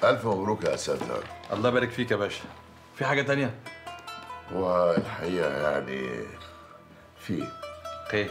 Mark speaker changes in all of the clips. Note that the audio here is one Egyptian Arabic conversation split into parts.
Speaker 1: ألف مبروك يا أساتذة
Speaker 2: الله يبارك فيك يا باشا في حاجة تانية؟
Speaker 1: والحقيقة يعني في
Speaker 2: خير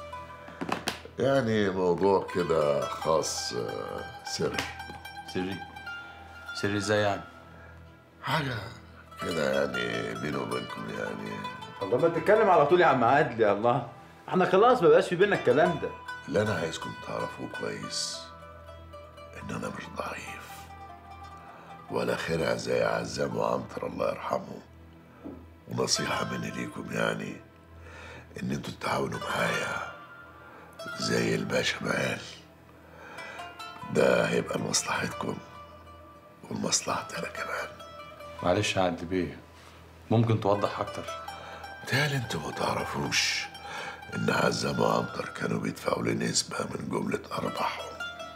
Speaker 1: يعني موضوع كده خاص آه، سري
Speaker 2: سري سري ازاي يعني؟
Speaker 1: حاجة كده يعني بيني وبينكم يعني
Speaker 3: الله ما تتكلم على طول يا عم عادل يا الله احنا خلاص ما بقاش في بينا الكلام ده
Speaker 1: اللي أنا عايزكم تعرفوه كويس إن أنا مش ضعيف ولا خرع زي عزام وعنتر الله يرحمه ونصيحة مني ليكم يعني إن أنتوا تتعاونوا معايا زي الباشا ما قال ده هيبقى لمصلحتكم ولمصلحتي أنا كمان
Speaker 2: معلش يا عدلي بيه ممكن توضح أكتر
Speaker 1: تالي انتوا ما تعرفوش ان عزام وعنتر كانوا بيدفعوا لي نسبة من جملة أرباحهم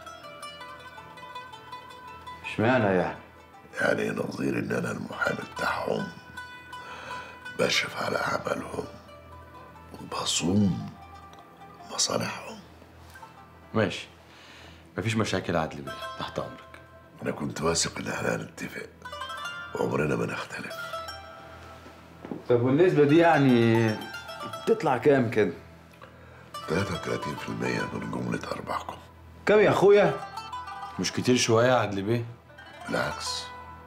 Speaker 3: اشمعنى يعني
Speaker 1: يعني نظير ان انا المحامي بتاعهم بشرف على عملهم وبصوم مصالحهم
Speaker 2: ماشي مفيش مشاكل يا عدلي بيه تحت أمرك
Speaker 1: انا كنت واثق ان احنا هنتفق وعمرنا ما نختلف
Speaker 3: طب والنسبة دي يعني تطلع كام كده
Speaker 1: 33% من جملة أرباحكم
Speaker 3: كام يا اخويا
Speaker 2: مش كتير شوية يا عدلي بيه
Speaker 1: بالعكس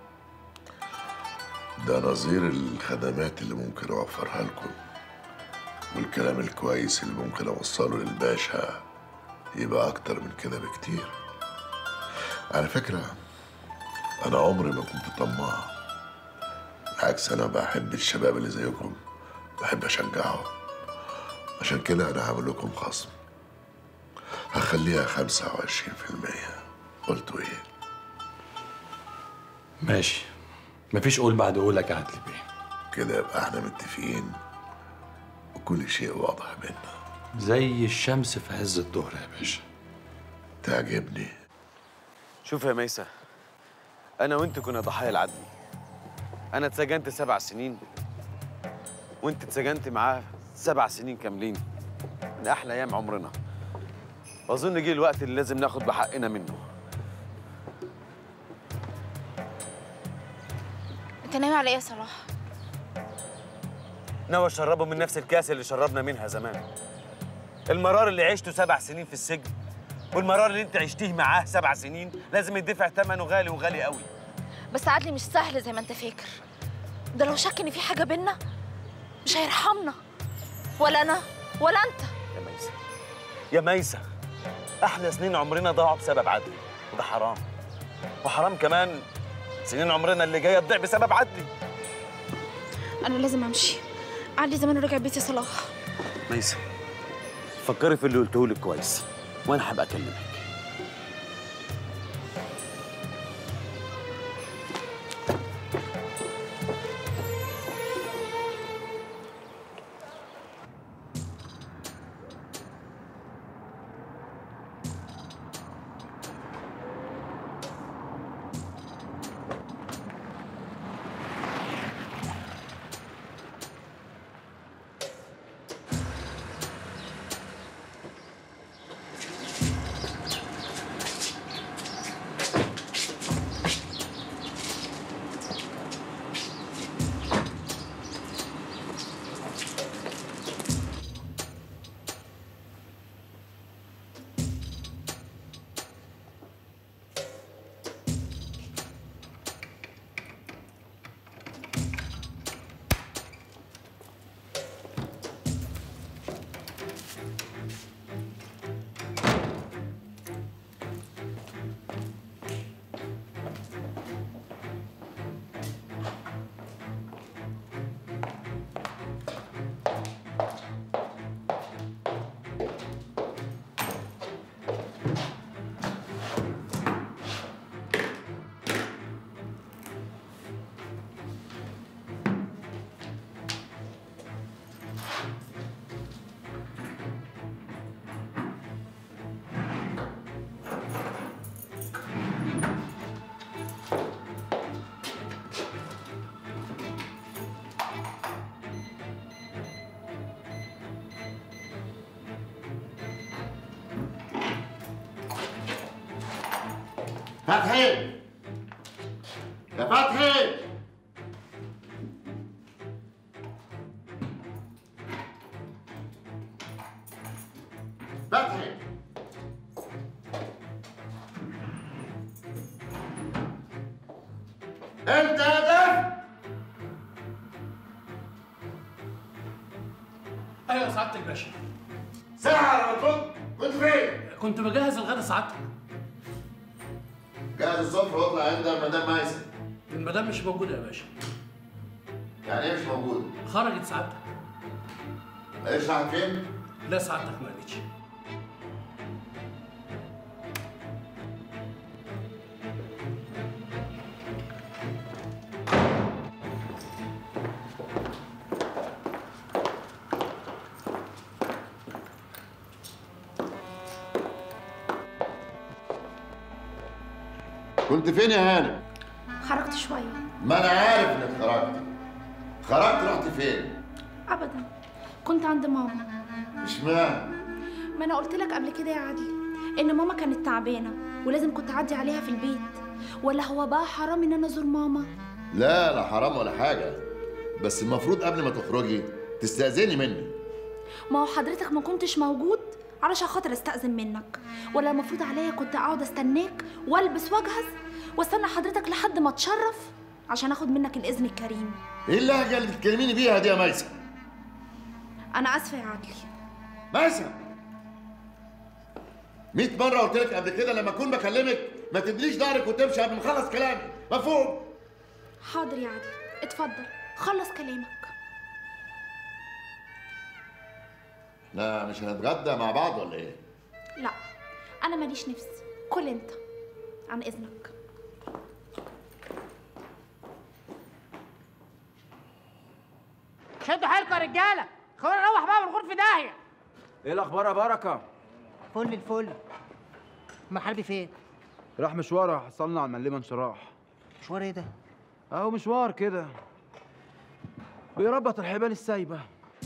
Speaker 1: ده نظير الخدمات اللي ممكن اوفرها لكم والكلام الكويس اللي ممكن اوصله للباشا يبقى اكتر من كده بكتير على فكرة انا عمري ما كنت طماع بالعكس انا بحب الشباب اللي زيكم بحب اشجعهم عشان كده انا هعمل لكم خصم هخليها خمسة وعشرين في المية قلتوا ايه
Speaker 2: ماشي مفيش قول بعد قولك يا عدلي بيه
Speaker 1: كده يبقى احنا متفقين وكل شيء واضح بينا
Speaker 2: زي الشمس في عز الظهر يا باشا
Speaker 1: تعجبني
Speaker 4: شوف يا ميسة أنا وأنت كنا ضحايا العدل أنا اتسجنت سبع سنين وأنت اتسجنت معاه سبع سنين كاملين من أحلى أيام عمرنا وأظن جه الوقت اللي لازم ناخد بحقنا منه
Speaker 5: انت ناوي على ايه يا صلاح
Speaker 4: ناوي أشربه من نفس الكاس اللي شربنا منها زمان المرار اللي عشته سبع سنين في السجن والمرار اللي أنت عشتيه معاه سبع سنين لازم يدفع ثمنه غالي وغالي قوي
Speaker 5: بس عدلي مش سهل زي ما انت فاكر ده لو شك ان في حاجه بينا مش هيرحمنا ولا انا ولا انت
Speaker 4: يا ميسة يا ميسة أحلى سنين عمرنا ضاعوا بسبب عدلي وده حرام وحرام كمان سنين عمرنا اللي جاية تضيع بسبب عدلي
Speaker 5: انا لازم امشي عدلي زمان رجع بيتي صلاح
Speaker 4: ميسة فكري في اللي قلته لك كويس وأنا هبقى أكلمك
Speaker 6: فتحي
Speaker 1: يا فتحي فتحي انت يا ده
Speaker 6: ايوه سعاده الباشا
Speaker 1: ساعة لما كنت كنت فين؟
Speaker 6: كنت بجهز الغدا سعادتك
Speaker 1: جهز السفرة واطلع عند مدام ميسة
Speaker 6: المدام مش موجوده يا باشا
Speaker 1: يعني ايه مش موجود؟
Speaker 6: خرجت سعادتك
Speaker 1: ايش راح فين؟
Speaker 6: لا سعادتك ما قالتش
Speaker 1: كنت فين يا هانم؟
Speaker 5: خرجت شويه
Speaker 1: ما انا عارف انك خرجت خرجت رحت فين؟
Speaker 5: ابدا كنت عند ماما
Speaker 1: اشمعنى؟
Speaker 5: ما انا قلت لك قبل كده يا عدلي ان ماما كانت تعبانه ولازم كنت اعدي عليها في البيت ولا هو بقى حرام ان انا ازور ماما
Speaker 1: لا لا حرام ولا حاجة بس المفروض قبل ما تخرجي تستأذني مني
Speaker 5: ما هو حضرتك ما كنتش موجود علشان خاطر استأذن منك ولا المفروض عليا كنت اقعد استناك والبس واجهز واستنى حضرتك لحد ما تشرف عشان اخد منك الاذن الكريم
Speaker 1: ايه اللهجة اللي بتكلميني بيها دي يا ميسة؟
Speaker 5: انا اسفه يا عدلي
Speaker 1: ميسة 100 مرة قلت لك قبل كده لما أكون بكلمك ما تدليش ظهرك وتمشي قبل ما أخلص كلامي مفهوم؟
Speaker 5: حاضر يا عدلي اتفضل خلص كلامك
Speaker 1: لا مش هنتغدى مع بعض ولا إيه؟
Speaker 5: لا انا ماليش نفس كل انت عن اذنك
Speaker 7: شدوا حيلكم يا رجاله خلونا نروح بقى ونغور في داهيه
Speaker 3: ايه الاخبار يا بركه
Speaker 7: فل الفل ما حربي فين
Speaker 3: راح مشوار حصلنا على المليمه انشراح
Speaker 7: مشوار ايه ده
Speaker 3: اهو مشوار كده بيربط الحبال السايبه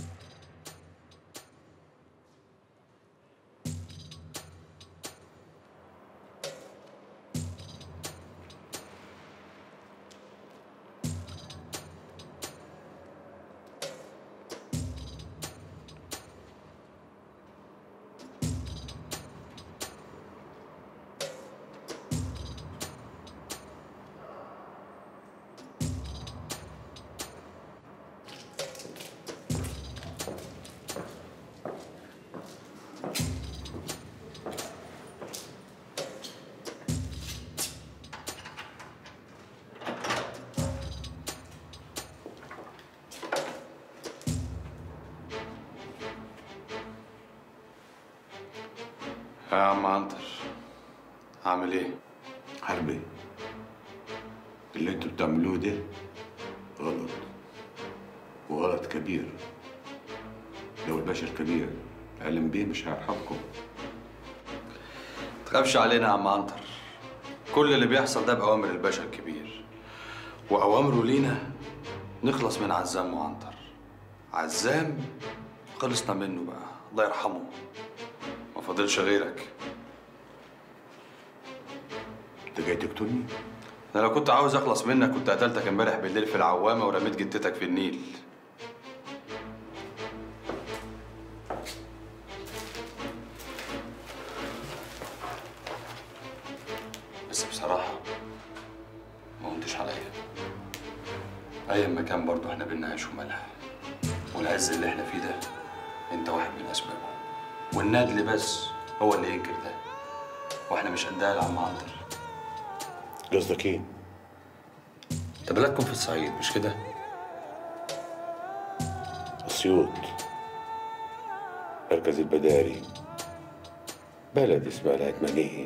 Speaker 2: يا عم عنتر عامل ايه؟
Speaker 8: حربي اللي انتوا بتعملوه ده غلط وغلط كبير لو الباشا الكبير علم بيه مش هيرحمكم
Speaker 2: تخافش علينا يا عم عنتر كل اللي بيحصل ده بأوامر الباشا الكبير وأوامره لينا نخلص من عزام وعنتر عزام خلصنا منه بقى الله يرحمه ما فاضلش غيرك
Speaker 8: انت جاي تقتلني
Speaker 2: انا لو كنت عاوز اخلص منك كنت قتلتك امبارح بالليل في العوامه ورميت جتتك في النيل بس بصراحه ما قمتش عليا اي مكان برضه احنا بينا عيش وملح والعز اللي احنا فيه ده انت واحد من اسبابه والندل بس هو اللي ينكر ده واحنا مش قدها يا عم عنتر
Speaker 8: قصدك ايه؟
Speaker 2: انت بلدكم في الصعيد مش كده؟
Speaker 8: اسيوط مركز البداري بلد اسمها العتمانية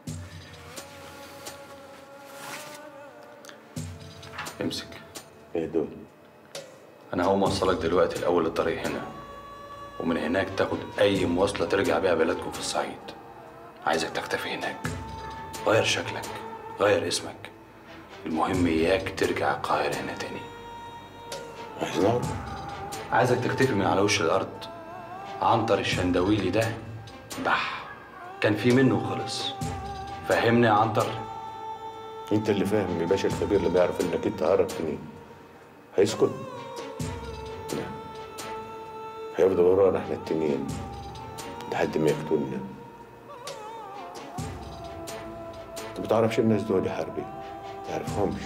Speaker 2: امسك
Speaker 8: ايه دول؟
Speaker 2: انا هقوم اوصلك دلوقتي الاول الطريق هنا ومن هناك تاخد اي مواصله ترجع بيها بلدكم في الصعيد عايزك تختفي هناك غير شكلك غير اسمك المهم اياك ترجع القاهره هنا تاني
Speaker 8: عايز نعرف
Speaker 2: عايزك تختفي من على وش الارض عنتر الشندويلي ده بح كان في منه خلص فهمني يا عنتر
Speaker 8: انت اللي فاهم يا باشا الخبير اللي بيعرف انك انت هربتني هيسكت لا هيفضل ورانا احنا التنين لحد ما يقتلنا انت بتعرفش الناس دول يا حربي تعرفهمش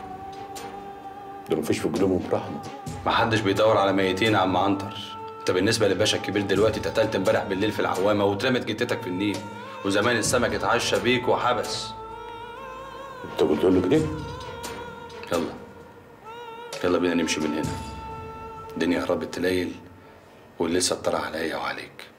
Speaker 8: دول مفيش في قلوبهم رحمه
Speaker 2: محدش بيدور على ميتين يا عم عنتر انت بالنسبه للباشا الكبير دلوقتي اتقتلت امبارح بالليل في العوامه واترمت جتتك في النيل وزمان السمك اتعشى بيك وحبس
Speaker 8: انت قلت له كده
Speaker 2: يلا يلا بينا نمشي من هنا الدنيا قربت تليل والليل ستر عليا وعليك